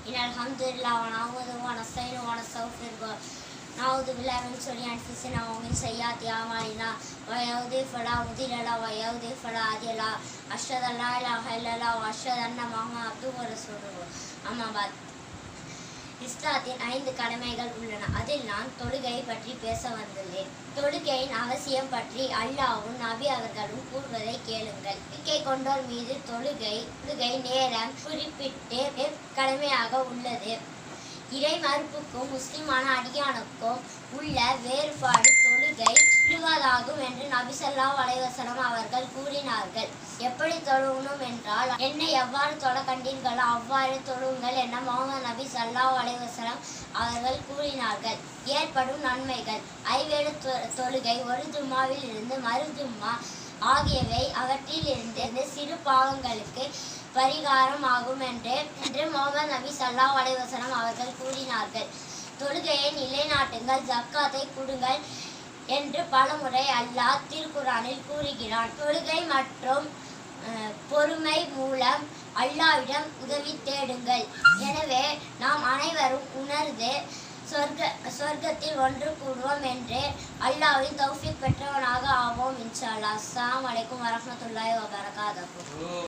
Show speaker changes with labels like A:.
A: إن الحمد لله ونعوذ ونستعين ونستغفره نعوذ بالله من شرور أنفسنا ومن سيئات أعمالنا ويهدي فلا مضل له ويهدي فلا هادي له أشهد أن لا إله إلا الله وأشهد أن محمدا عبده ورسوله أما بعد இஸ்லாத்தின் ஐந்து கடமைகள் உள்ளன அதில் நான் தொழுகையை பற்றி பேச வந்துள்ளேன் தொழுகையின் அவசியம் பற்றி அல்லாவும் நபி அவர்களும் கூறுவதை கேளுங்கள் நம்பிக்கை கொண்டோர் மீது தொழுகை தொழுகை நேரம் குறிப்பிட்டு கடமையாக உள்ளது இறை மறுப்புக்கும் முஸ்லிமான அடியானுக்கும் உள்ள வேறுபாடு தொழுகை விடுவதாகும் என்று நபி ஸல்லல்லாஹு அலைஹி வஸல்லம் அவர்கள் கூறினார்கள் எப்படி தொழுகணும் என்றால் என்னை எவ்வாறு தொழ கண்டீர்களோ அவ்வாறு தொழுங்கள் என முகமது நபி ஸல்லல்லாஹு அலைஹி வஸல்லம் அவர்கள் கூறினார்கள் ஏற்படும் நன்மைகள் ஐவேளை தொ- தொழுகை ஒரு தும்மாவில் இருந்து மறு தும்மா ஆகியவை அவற்றில் இருந்து சிறு பாவங்களுக்கு பரிகாரம் ஆகும் என்று என்று முகமது நபி ஸல்லல்லாஹு அலைஹி வஸல்லம் அவர்கள் கூறினார்கள் தொழுகையை நிலைநாட்டுங்கள் ஜக்காத்தை கொடுங்கள் என்று பலமுறை அல்லாஹ் திருக்குரானில் கூறுகிறான் தொழுகை மற்றும் அஹ், பொறுமை மூலம் அல்லாவிடம் உதவி தேடுங்கள் எனவே நாம் அனைவரும் உணர்ந்து சொர்க்க சொர்க்கத்தில் ஒன்று கூடுவோம் என்று அல்லாவின் தௌஃபிக் பெற்றவனாக ஆவோம் இன்ஷா அல்லாஹ் அஸ்ஸலாமு அலைக்கும் வரஹ்மத்துல்லாஹி வபரகாத்துஹு